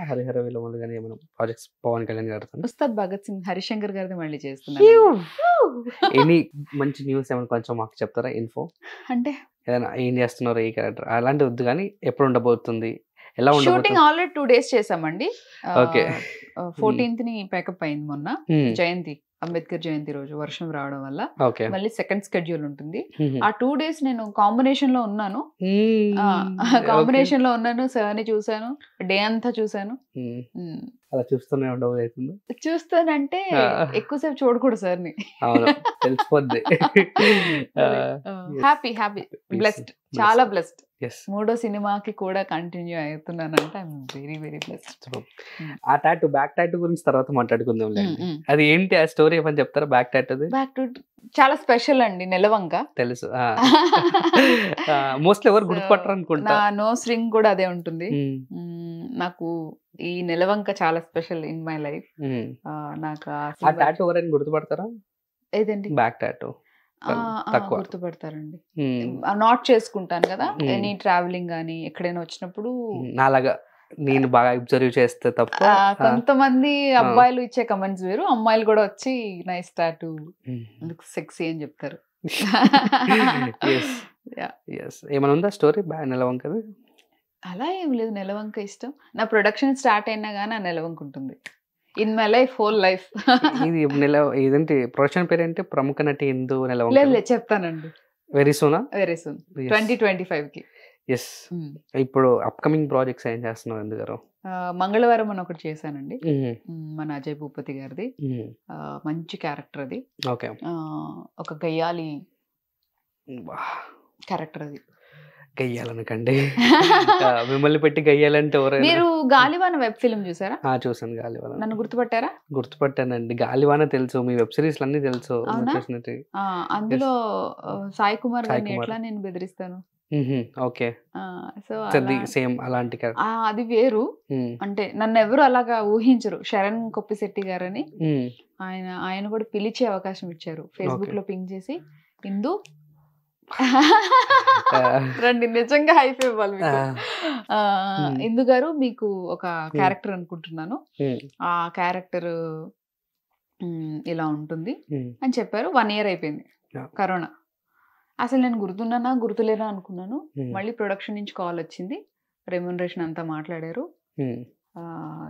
హరిహర విలమలు కానీ ఏమైనా ప్రాజెక్ట్స్ పవన్ కళ్యాణ్ గారితో ఉస్తాద్ భగత్ సింగ్ హరిశంకర్ గారిది మళ్ళీ చేస్తున్నాను ఎనీ మంచి న్యూస్ ఏమైనా కొంచెం మాకు చెప్తారా ఇన్ఫో అంటే ఏదైనా ఏం చేస్తున్నారు ఏ క్యారెక్టర్ అలాంటి వద్దు కానీ ఎప్పుడు ఉండబోతుంది ఎలా షూటింగ్ ఉండబోతుంది ఆల్రెడీ టూ డేస్ చేసామండి Okay. ఫోర్టీన్త్ ని ప్యాకప్ అయింది మొన్న మ్మ్. జయంతి అంబేద్కర్ జయంతి రోజు వర్షం రావడం వల్ల ఓకే మళ్ళీ సెకండ్ స్కెడ్యూల్ ఉంటుంది మ్మ్. ఆ టూ డేస్ నేను కాంబినేషన్ లో ఉన్నాను మ్మ్. కాంబినేషన్ లో ఉన్నాను సార్ ని చూసాను డే అంతా చూసాను ఓకే. మ్మ్. మ్మ్. అలా చూస్తూనే ఉండబోతుంది అవుతుంది చూస్తానంటే ఆ. ఎక్కువసేపు చూడకూడదు సార్ ని అవును తెలిసిపోద్ది హ్యాపీ హ్యాపీ బ్లెస్డ్ చాలా బ్లెస్డ్ ఎస్ మూడో సినిమాకి కూడా కంటిన్యూ అవుతున్నానంటే ఐఎమ్ వెరీ వెరీ బ్లెస్డ్ ఆ టాటూ బ్యాక్ టాటూ గురించి తర్వాత మాట్లాడుకుందాం అది ఏంటి ఆ స్టోరీ ఏమని చెప్తారా బ్యాక్ టాటూది బ్యాక్ టు చాలా స్పెషల్ అండి నెలవంక తెలుసు మోస్ట్లీ ఎవరు గుర్తుపట్టరు అనుకుంటా నా నోస్ రింగ్ కూడా అదే ఉంటుంది మ్మ్. మ్మ్, నాకు ఈ నెలవంక చాలా special in my life hmm. నాకు ఆ ఆ silver- టాటూ ఎవరైనా గుర్తుపడతారా ఏదండి బ్యాక్ టాటూ ఆ, ఆ, తక్కువ. గుర్తుపడతారండి నాట్ చేసుకుంటాను కదా మ్మ్. ఎనీ ట్రావెలింగ్ కానీ ఎక్కడైనా వచ్చినప్పుడు నాలాగా నేను బాగా అబ్జర్వ్ చేస్తే తప్ప ఆ, ఆ, కొంతమంది అబ్బాయిలు ఇచ్చే కమెంట్స్ వేరు అమ్మాయిలు కూడా వచ్చి నైస్ టాటూ మ్మ్. సెక్సీ అని చెప్తారు Yes. Yeah. Yes. ఏమైనా ఉందా స్టోరీ బ్యాక్ నిలవంకది అలా ఏం లేదు నెలవంక ఇష్టం నా ప్రొడక్షన్ స్టార్ట్ అయినా కానీ ఆ నెలవంక ఉంటుంది in my life whole life ఇది నెల ఇదేంటి ప్రొడక్షన్ పేరు ఏంటి ప్రముఖ నటి హిందూ లేదు నిలవంక లేదు చెప్తానండి very soon very soon twenty twenty five కి ఎస్ ఇప్పుడు అప్కమింగ్ ప్రాజెక్ట్స్ ఏం చేస్తున్నావు ఎందుగారు ఆ, మంగళవారం అని ఒకటి చేశానండి మ్, మన అజయ్ భూపతి గారిది ఆ, మంచి క్యారెక్టర్ అది ఓకే ఆ, ఒక గయ్యాలి క్యారెక్టర్ అది గయ్యాలనకండి ఆ, మిమ్మల్ని పెట్టి గయ్యాలంటే ఎవరైనా మీరు గాలివాన వెబ్ ఫిల్మ్ చూసారా ఆ, చూసాను గాలివాన నన్ను గుర్తుపట్టారా గుర్తుపట్టానండి గాలివాన తెలుసు మీ వెబ్ సిరీస్ అన్ని తెలుసు మీరు అవునా? చేసినట్టు ఆ, అందులో ఆ, సాయి కుమార్ సాయి గారిని కుమార్. ఎట్లా నేను బెదిరిస్తాను ఓకే సో సేమ్ అలాంటి character. అది వేరు ఉమ్, అంటే నన్ను ఎవరు అలాగా ఊహించరు శరణ్ కొప్పిశెట్టి గారని ఉమ్, ఆయన ఆయన కూడా పిలిచే అవకాశం ఇచ్చారు ఫేస్బుక్ Okay. లో పింగ్ చేసి ఇందు ఆ, రండి నిజంగా హైఫ్ ఇవ్వాలి ఆ, మీకు ఆ, Hmm. ఇందు గారు మీకు ఒక క్యారెక్టర్ అనుకుంటున్నాను ఉమ్, ఆ క్యారెక్టర్ ఇలా ఉంటుంది ఉమ్, అని చెప్పారు వన్ ఇయర్ అయిపోయింది Yeah. కరోనా అసలు నేను గుర్తున్నానా గుర్తులేనా అనుకున్నాను ఉమ్, మళ్ళీ ప్రొడక్షన్ నుంచి కాల్ వచ్చింది రెమ్యునరేషన్ అంతా మాట్లాడారు ఉమ్, ఆ,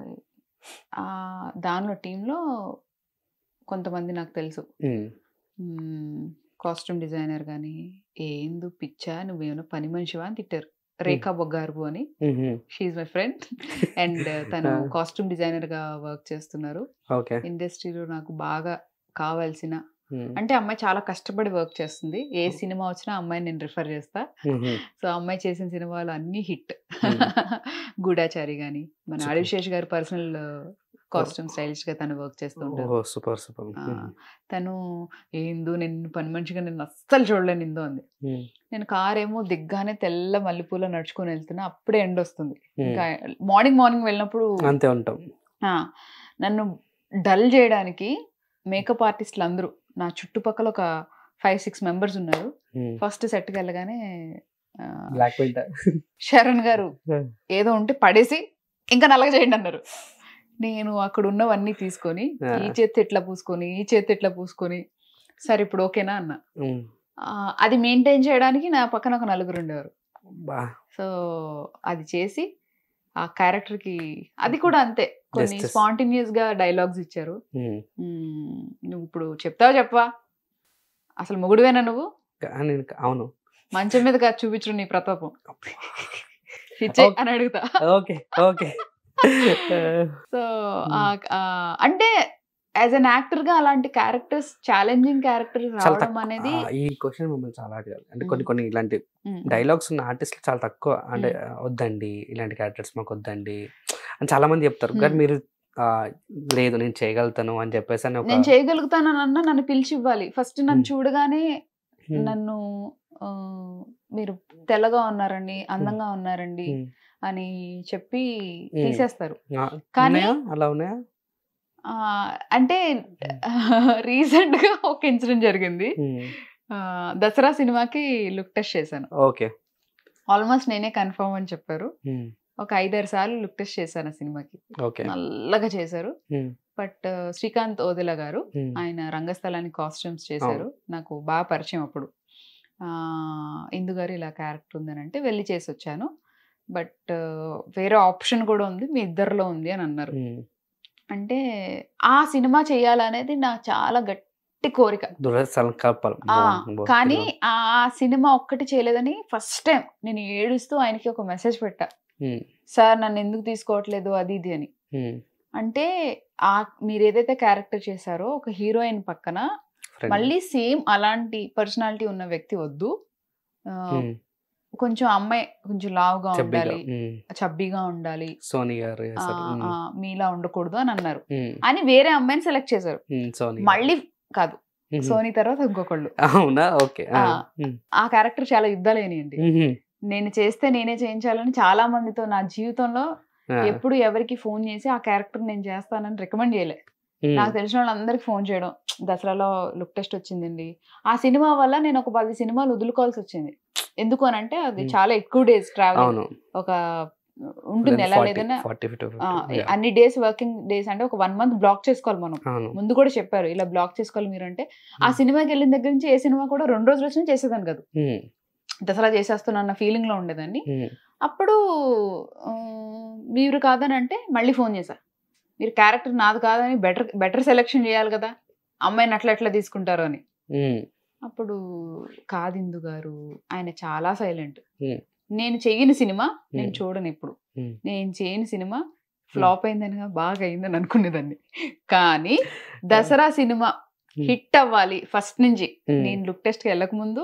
ఆ, దానిలో టీంలో కొంతమంది నాకు తెలుసు ఉమ్, కాస్ట్యూమ్ డిజైనర్ కానీ ఏందు పిచ్చా నువ్వేమైనా పని మనిషివా అని తిట్టారు రేఖా బొగ్గారు అని ఉమ్, షీఈ్ మై ఫ్రెండ్ అండ్ తను Ah. కాస్ట్యూమ్ డిజైనర్ గా వర్క్ చేస్తున్నారు ఓకే ఇండస్ట్రీలో నాకు బాగా కావాల్సిన ఉమ్, అంటే అమ్మాయి చాలా కష్టపడి వర్క్ చేస్తుంది ఏ సినిమా వచ్చినా అమ్మాయిని నేను రిఫర్ చేస్తా ఉమ్, సో అమ్మాయి చేసిన సినిమాలు అన్ని హిట్ Hmm. గూఢాచారి గాని మన Super. ఆదిశేష్ గారి పర్సనల్ కాస్ట్యూమ్ స్టైలిష్ గా తను వర్క్ చేస్తూ ఉంటారు ఓ సూపర్ సూపర్ ఆ, తను ఏందో నేను పని మనిషిగా నేను అస్సలు చూడలేను ఇందో అంది నేను కార్ ఏమో దిగ్గానే తెల్ల మల్లెపూల నడుచుకొని వెళ్తున్నా అప్పుడే ఎండ్ వస్తుంది ఇంకా మార్నింగ్ మార్నింగ్ వెళ్ళినప్పుడు అంతే ఉంటాం ఆ, నన్ను డల్ చేయడానికి మేకప్ ఆర్టిస్టులు అందరూ నా చుట్టుపక్కల ఒక ఫైవ్ సిక్స్ మెంబర్స్ ఉన్నారు ఫస్ట్ సెట్కి వెళ్ళగానే ఆ, బ్లాక్ బెల్ట్ శరణ్ గారు Hmm. ఏదో ఉంటే పడేసి ఇంకా నల్లగా చేయండి అన్నారు నేను అక్కడ ఉన్నవన్నీ తీసుకొని Ah. ఈ చేతి ఎట్లా పూసుకొని ఈ చేతి ఎట్లా పూసుకొని సరే ఇప్పుడు ఓకేనా అన్న ఆ, అది మెయింటైన్ చేయడానికి నా పక్కన ఒక నలుగురు ఉండేవారు బా సో అది చేసి ఆ క్యారెక్టర్ కి అది కూడా అంతే కొన్ని Justice. స్పాంటేనియస్ గా డైలాగ్స్ ఇచ్చారు ఉమ్. మ్మ్, నువ్వు ఇప్పుడు చెప్తావా చెప్పవా అసలు మొగుడువేనా నువ్వు కానీ ఇంకా అవును మంచం మీద కాదు చూపించు నీ ప్రతాపం ఇచ్చే Okay. అని అడుగుతా ఓకే ఓకే సో అంటే యాజ్ అన్ యాక్టర్ గా అలాంటి క్యారెక్టర్స్ ఛాలెంజింగ్ క్యారెక్టర్స్ చాలా రావడం తక్కువ అనేది ఆ, ఈ క్వశ్చన్ మిమ్మల్ని చాలా అడగాలి అంటే మ్మ్. కొన్ని కొన్ని ఇలాంటి మ్మ్. డైలాగ్స్ ఉన్న ఆర్టిస్టులు చాలా తక్కువ అంటే వద్దండి ఇలాంటి క్యారెక్టర్స్ మాకు వద్దండి అని చాలా మంది చెప్తారు కానీ మ్మ్. మీరు ఆ, లేదు నేను చేయగలుగుతాను అని చెప్పేసి అని ఒక నేను చేయగలుగుతానని అన్న నన్ను పిలిచి ఇవ్వాలి ఫస్ట్ నన్ను మ్మ్. చూడగానే మ్మ్. నన్ను ఆ, మీరు తెల్లగా ఉన్నారండి అందంగా ఉన్నారండి మ్మ్. అని చెప్పి మ్మ్. తీసేస్తారు ఆ, కానీ- ఉన్నాయా అలా ఉన్నాయా ఆ, అంటే రీసెంట్ గా ఒక ఇన్సిడెంట్ జరిగింది మ్మ్. ఆ, దసరా సినిమాకి లుక్ టెస్ట్ చేశాను ఓకే ఆల్మోస్ట్ నేనే కన్ఫర్మ్ అని చెప్పారు మ్మ్. ఒక ఐదారు సార్లు లుక్ టెస్ట్ చేశాను ఆ సినిమాకి ఓకే నల్లగా చేశారు ఉమ్, బట్ శ్రీకాంత్ ఓదెల గారు ఉమ్, ఆయన రంగస్థలానికి కాస్ట్యూమ్స్ చేశారు నాకు బాగా పరిచయం అప్పుడు ఆ, ఇందు గారు ఇలా క్యారెక్టర్ ఉందని అంటే వెళ్ళి చేసి వచ్చాను బట్ వేరే ఆప్షన్ కూడా ఉంది మీ ఇద్దరిలో ఉంది అని అన్నారు ఉమ్. అంటే ఆ సినిమా చేయాలనేది నా చాలా గట్టి కోరిక దురస్థలం కలపాలి ఆ, బాగుంది, బాగుంది. కానీ ఆ సినిమా ఒక్కటి చేయలేదని ఫస్ట్ టైం నేను ఏడుస్తూ ఆయనకి ఒక మెసేజ్ పెట్టా ఉమ్, సార్ నన్ను ఎందుకు తీసుకోవట్లేదు అది ఇది అని ఉమ్, అంటే ఆ మీరు ఏదైతే క్యారెక్టర్ చేశారో ఒక హీరోయిన్ పక్కన friend. మళ్ళీ సేమ్ అలాంటి పర్సనాలిటీ ఉన్న వ్యక్తి వద్దు ఆ, ఉమ్, కొంచెం అమ్మాయి కొంచెం లావుగా చబ్బీగా, ఉండాలి ఉమ్, చబ్బీగా ఉండాలి సోనీ గారు ఆ, చేశారు. ఉమ్, ఆ, మీలా ఉండకూడదు అని అన్నారు ఉమ్, అని వేరే అమ్మాయిని సెలెక్ట్ చేశారు ఉమ్, సోనీ మళ్ళీ కాదు ఉమ్, సోనీ తర్వాత ఇంకొకళ్ళు అవునా ఓకే ఆ, ఆ, ఉమ్, ఆ క్యారెక్టర్ చాలా యుద్ధాలేనియండి ఉమ్, నేను చేస్తే నేనే చేయించాలని చాలా మందితో నా జీవితంలో ఆ, ఎప్పుడు ఎవరికి ఫోన్ చేసి ఆ క్యారెక్టర్ నేను చేస్తానని రికమెండ్ చేయలే ఉమ్, నాకు తెలిసిన వాళ్ళందరికి ఫోన్ చేయడం దసరాలో లుక్ టెస్ట్ వచ్చిందండి ఆ సినిమా వల్ల నేను ఒక పది సినిమాలు వదులుకోవాల్సి వచ్చింది ఎందుకు అని అంటే అది Hmm. చాలా ఎక్కువ డేస్ ట్రావెల్ అవును ఒక ఉంటుంది ఎలా లేదన్నా ఫార్టీ ఫిఫ్టీ ఆ, అన్ని డేస్ వర్కింగ్ డేస్ అంటే ఒక వన్ మంత్ బ్లాక్ చేసుకోవాలి మనం అవును ముందు కూడా చెప్పారు ఇలా బ్లాక్ చేసుకోవాలి మీరు అంటే ఆ Hmm. సినిమాకి వెళ్ళిన దగ్గర నుంచి ఏ సినిమా కూడా రెండు రోజులు వచ్చినా చేసేదాన్ని కాదు ఉమ్, దసరా చేసేస్తున్నా అన్న ఫీలింగ్ లో ఉండేదాన్ని ఉమ్, అప్పుడు ఆ, మీరు కాదని అంటే మళ్ళీ ఫోన్ చేశా మీరు క్యారెక్టర్ నాది కాదని బెటర్ బెటర్ సెలెక్షన్ చేయాలి కదా అమ్మాయిని అట్లా ఎట్లా తీసుకుంటారు అని ఉమ్, అప్పుడు కాదిందు గారు ఆయన చాలా సైలెంట్ Hmm. నేను చెయ్యని సినిమా నేను Hmm. చూడను ఇప్పుడు Hmm. నేను చేయని సినిమా ఫ్లాప్ అయిందని కాదు, బాగా అయిందని అనుకునేదాన్ని కానీ దసరా సినిమా Hmm. హిట్ అవ్వాలి ఫస్ట్ నుంచి ఉమ్, నేను లుక్ టెస్ట్ కి వెళ్ళక ముందు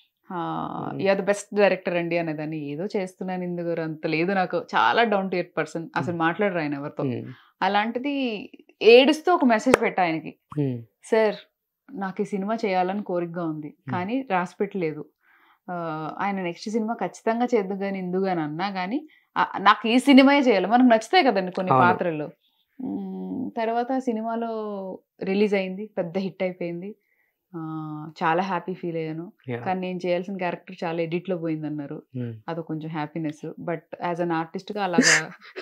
యూఆర్ ద బెస్ట్ డైరెక్టర్ అండి అనేదాన్ని ఏదో చేస్తున్నాను ఇందుకు అంత లేదు నాకు చాలా డౌన్ టు ఎయిట్ పర్సన్ అసలు మాట్లాడరు ఆయన ఎవరితో ఉమ్, అలాంటిది ఏడుస్తూ ఒక మెసేజ్ పెట్టా ఆయనకి ఉమ్, సార్ నాకు ఈ సినిమా చేయాలని కోరికగా ఉంది కానీ రాసి పెట్టలేదు ఆ, ఆయన నెక్స్ట్ సినిమా ఖచ్చితంగా చేద్దు కానీ ఇందుకు అని అన్నా కానీ ఆ, నాకు ఈ సినిమాయే చేయాలి మనకు నచ్చుతాయి కదండి కొన్ని అవును. పాత్రలు మ్, తర్వాత సినిమాలో రిలీజ్ అయింది పెద్ద హిట్ అయిపోయింది ఆ, చాలా హ్యాపీ ఫీల్ అయ్యాను yeah, కానీ నేను చేయాల్సిన క్యారెక్టర్ చాలా ఎడిట్ లో పోయింది అన్నారు ఉమ్. అది కొంచెం happiness but as an artist గా అలాగా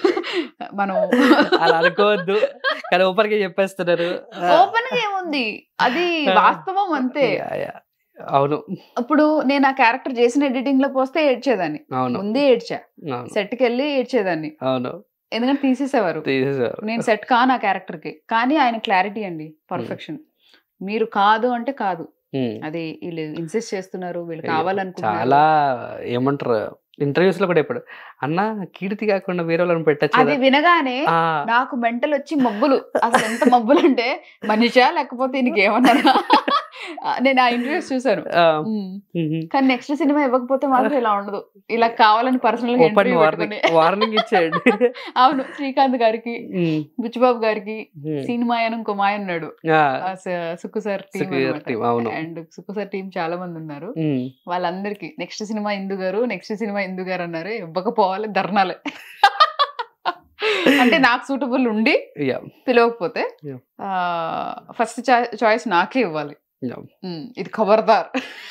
మనం అలా అనుకోవద్దు కానీ ఓపెన్ గా చెప్పేస్తున్నారు ఓపెన్ గా ఏముంది అది వాస్తవం అంతే Yeah, yeah. అవును ఇప్పుడు నేను ఆ క్యారెక్టర్ చేసిన ఎడిటింగ్ లో పోస్తే ఏడ్చేదాన్ని అవును ముందే ఏడ్చా అవును సెట్ కి వెళ్ళి ఏడ్చేదాన్ని అవును ఎందుకంటే తీసేసేవారు తీసేసారు నేను సెట్ కాను ఆ క్యారెక్టర్ కి కానీ ఆయన క్లారిటీ అండి పర్ఫెక్షన్ మీరు కాదు అంటే కాదు ఉమ్. అది వీళ్ళు ఇన్సిస్ట్ చేస్తున్నారు వీళ్ళు అయ్యో, కావాలనుకుంటున్నారు చాలా ఏమంటారు ఇంటర్వ్యూస్ లో కూడా ఇప్పుడు అన్న కీర్తి కాకుండా వేరే వాళ్ళని పెట్టచ్చు అది వినగానే నాకు మెంటల్ వచ్చి మబ్బులు అసలు ఎంత మబ్బులు అంటే మనిషా లేకపోతే నీకు ఏమన్నారా నేను ఆ ఇంటర్వ్యూస్ చూసాను ఉమ్. కానీ నెక్స్ట్ సినిమా ఇవ్వకపోతే మాత్రం ఇలా ఉండదు ఇలా కావాలని పర్సనల్ గా ఓపెన్ interview వార్నింగ్ పెట్టుకొని- వార్నింగ్ ఇచ్చేయండి అవును శ్రీకాంత్ గారికి ఉమ్, బుచ్చిబాబు గారికి ఉమ్. సినిమా అని ఇంకో మాయ ఉన్నాడు ఆ, ఆ స- సుక్కు సార్ టీం సుఖీర్ team, అవును అండ్ సుక్కు సార్ టీం చాలా మంది ఉన్నారు ఉమ్, వాళ్ళందరికి నెక్స్ట్ సినిమా ఇందు గారు నెక్స్ట్ సినిమా ఇందు గారు అన్నారు ఇవ్వకపోవాలి ధర్నాలే అంటే నాకు సూటబుల్ ఉండి yeah, పిలవకపోతే Yeah. ఫస్ట్ చాయిస్ నాకే ఇవ్వాలి yeah. ఉమ్, ఇది ఖబర్దార్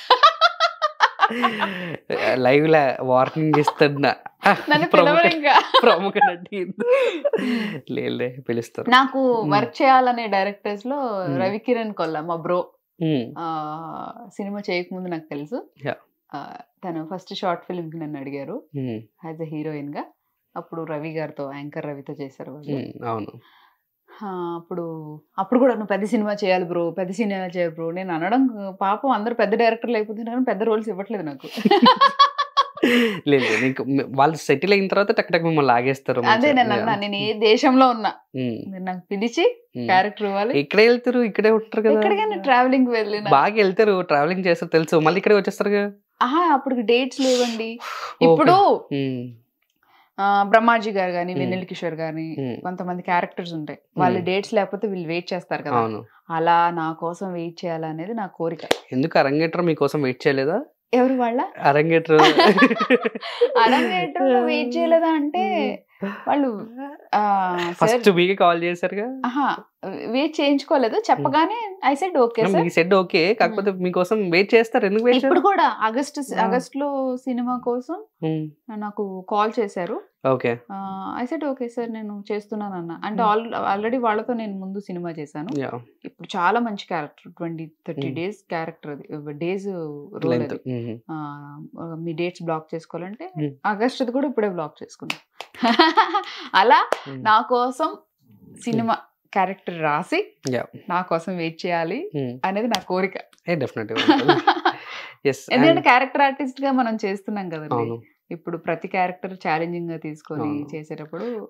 లైవ్ లా వార్నింగ్ ఇస్తున్నా నన్ను ప్రముఖ పిలవరు ఇంకా ప్రముఖ నటి లేలే పిలుస్తారు నాకు ఉమ్. వర్క్ చేయాలనే డైరెక్టర్స్ లో ఉమ్. రవికిరణ్ కొల్ల మా బ్రో ఉమ్, సినిమా చేయకముందు నాకు తెలుసు Yeah. ఆ, తను ఫస్ట్ షార్ట్ ఫిల్మ్ కి నన్ను అడిగారు ఉమ్, యాజ్ అ హీరోయిన్ గా అప్పుడు రవి గారితో యాంకర్ రవితో చేశారు వాళ్ళు ఉమ్, అవును ఆ, అప్పుడు అప్పుడు కూడా నువ్వు పెద్ద సినిమా చేయాలి బ్రో పెద్ద సినిమా చేయాలి బ్రో నేను అనడం పాపం అందరూ పెద్ద డైరెక్టర్ లేకపోతున్నారు కానీ పెద్ద రోల్స్ ఇవ్వట్లేదు నాకు లేదు లేదు, నీకు మీ- వాళ్ళు సెటిల్ అయిన తర్వాత టక్ టక్ మిమ్మల్ని లాగేస్తారు అదే మంచిగా. నేను అన్నా నేను ఏ దేశంలో ఉన్నా ఉమ్, మీరు నాకు పిలిచి ఉమ్. క్యారెక్టర్ ఇవ్వాలి ఇక్కడే వెళ్తారు ఇక్కడే ఉంటారు కదా ఎక్కడికైనా ట్రావెలింగ్ వెళ్ళిన బాగా వెళ్తారు ట్రావెలింగ్ చేస్తారు తెలుసు మళ్ళీ ఇక్కడే వచ్చేస్తారు కదా ఆహా అప్పుడు డేట్స్ లేవండి ఇప్పుడు ఉమ్, ఆ, బ్రహ్మాజీ గారు కానీ Hmm. వెన్నెల కిషోర్ గాని ఉమ్, కొంతమంది క్యారెక్టర్స్ ఉంటాయి వాళ్ళ Hmm. డేట్స్ లేకపోతే వీళ్ళు వెయిట్ చేస్తారు కదా అవును అలా నా కోసం వెయిట్ చేయాలనేది నా కోరిక ఎందుకు అరంగేట్రం మీకోసం వెయిట్ చేయలేదా ఎవరు వాళ్ళ అరంగేట్రం అరంగేట్రంలో వెయిట్ చేయలేదా అంటే వాళ్ళు ఆ, ఫస్ట్ సార్ మీకే కాల్ చేశారుగా ఆహా వెయిట్ చేయించుకోలేదు చెప్పగానే ఐ సెడ్ ఓకే సార్ మీకు సెట్ ఓకే కాకపోతే మీకోసం వెయిట్ చేస్తారు ఎందుకు వెయిట్ ఇప్పుడు కూడా ఆగస్ట్ ఆ. ఆగస్ట్ లో సినిమా కోసం నాకు కాల్ చేశారు okay I said okay sir నేను చేస్తున్నాను అన్న అంటే ఆల్ ఆల్రెడీ వాళ్ళతో నేను ముందు సినిమా చేశాను యా ఇప్పుడు చాలా మంచి character twenty thirty Mm. Days character అది డేస్ రోల్ లెంత్ అది ఆ, మీ డేట్స్ బ్లాక్ చేసుకోవాలంటే Mm. ఆగస్ట్ అది కూడా ఇప్పుడే బ్లాక్ చేసుకున్నా అలా నా కోసం సినిమా క్యారెక్టర్ రాసి Yeah. నా కోసం వెయిట్ చేయాలి అనేది నా కోరిక ఏ డెఫినెట్ ఎస్ ఎందుకంటే క్యారెక్టర్ ఆర్టిస్ట్ గా మనం చేస్తున్నాం కదండి అవును ఇప్పుడు ప్రతి క్యారెక్టర్ ఛాలెంజింగ్ గా తీసుకొని అవును. చేసేటప్పుడు